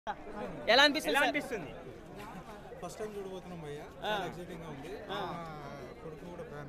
ఎలా అనిపిస్తుంది ఎలా సార్? అనిపిస్తుంది ఫస్ట్ టైం చూడబోతున్నాం భయ్య చాలా ఎక్సైటింగ్ గా ఉంది మా కొడుకు కూడా ఫ్యాన్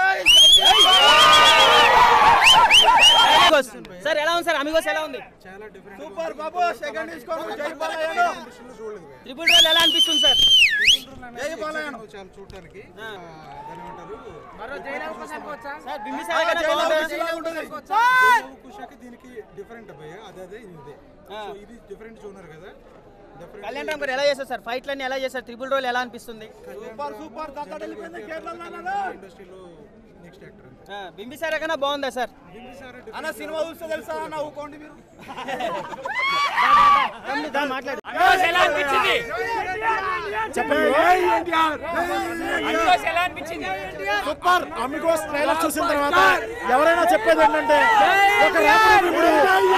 అమిగోస్. సార్ ఎలా ఉంది సార్ అమిగోస్ ఎలా ఉంది చాలా డిఫరెంట్ సూపర్ బాబు సెకండ్ తీసుకోండి జై బాలయ్య చూడలేదు భయ్య. ట్రిపుల్ రోల్ ఎలా అనిపిస్తుంది సార్ జై బాలయ్య చాలా చూడటానికి ఆ, దాన్ని ఏమంటారు సార్ బింబిసార కన్నా బాగుందా? కుషాకి దీనికి డిఫరెంట్ భయ్య అదే అదే ఇది ఇదే సో ఇది డిఫరెంట్ చూడరు కదా డిఫరెంట్ కళ్యాణ్ రామ్ గారు ఎలా చేశారు సార్ ఫైట్లన్నీ ఎలా చేశారు ట్రిపుల్ రోల్ ఎలా అనిపిస్తుంది సూపర్ సూపర్ దక్కడ వెళ్ళిపోయింది కేరళ ఇండస్ట్రీలో నెక్స్ట్ యాక్టర్ ఆ, బింబిసార కన్నా బాగుందా సార్ అన్న సినిమా చూస్తే తెలుసా నవ్వుకోండి మీరు దా, మాట్లాడు ఎలా అనిపించింది సూపర్ అమిగోస్ ట్రైలర్ చూసిన తర్వాత ఎవరైనా చెప్పేది ఏంటంటే ఒక ర్యాపిడ్ ఇప్పుడు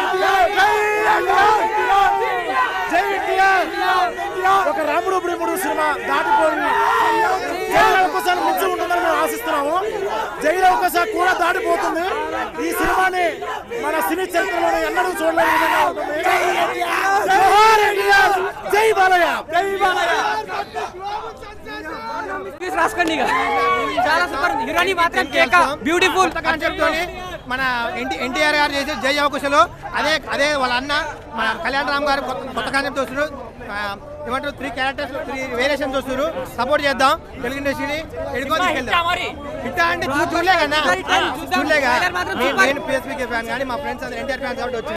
జై ఎన్టీఆర్ ఒక రాముడు భీముడు సినిమా దాటిపోయింది జై అవకాశాలు మించి ఉంటుందని మేము ఆశిస్తున్నాము జై అవకాశాలు కూడా దాటిపోతుంది ఈ సినిమాని మన సినీ చరిత్రలో ఎన్నడూ చూడలేని విధంగా ఉంటుంది జోహార్ ఎన్టీఆర్! జై బాలయ్య జై బాలయ్య రాసుకోండి చాలా సూపర్ హీరోని మాత్రం కేక బ్యూటిఫుల్ కాన్సెప్ట్ తోని మన ఎన్టీ ఎన్టీఆర్ గారు చేసే జై అవకాశాలు అదే అదే వాళ్ళ అన్న మన కళ్యాణ్ రామ్ గారు కొత్త కొత్త కాన్సెప్ట్ వస్తున్నారు ఆ, ఏమంటారు త్రీ క్యారెక్టర్స్ త్రీ వేరియేషన్స్ వస్తున్నారు సపోర్ట్ చేద్దాం తెలుగు ఇండస్ట్రీని ఎడుకో తీసుకెళ్దాం హిట్ అంటే చూ- చూడలే కదా చూడలేగా నేను పిఎస్పీకే ఫ్యాన్ కానీ మా ఫ్రెండ్స్ అందరూ ఎన్టీఆర్ ఫ్యాన్స్ కాబట్టి వచ్చి